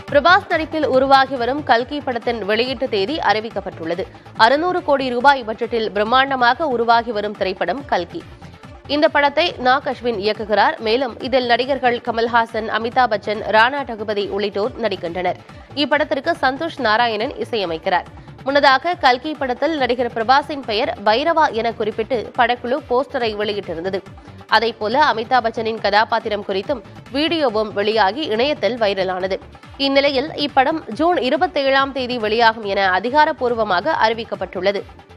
பிரபாஸ் நடிப்பில் உருவாகி வரும் கல்கி படத்தின் வெளியீட்டு தேதி அறிவிக்கப்பட்டுள்ளது அறுநூறு கோடி ரூபாய் பட்ஜெட்டில் பிரம்மாண்டமாக உருவாகி வரும் திரைப்படம் கல்கி இந்த படத்தை நாக் அஸ்வின் இயக்குகிறார் மேலும் இதில் நடிகர்கள் கமல்ஹாசன் அமிதாப் பச்சன் ராணா டகுபதி உள்ளிட்டோர் நடிக்கின்றனர் இப்படத்திற்கு சந்தோஷ் நாராயணன் இசையமைக்கிறார் முன்னதாக கல்கி படத்தில் நடிகர் பிரபாஸின் பெயர் பைரவா என குறிப்பிட்டு படக்குழு போஸ்டரை வெளியிட்டிருந்தது அதேபோல அமிதாப் பச்சனின் கதாபாத்திரம் குறித்தும் வீடியோவும் வெளியாகி இணையத்தில் வைரலானது இந்நிலையில் இப்படம் ஜூன் இருபத்தேழாம் தேதி வெளியாகும் என அதிகாரப்பூர்வமாக அறிவிக்கப்பட்டுள்ளது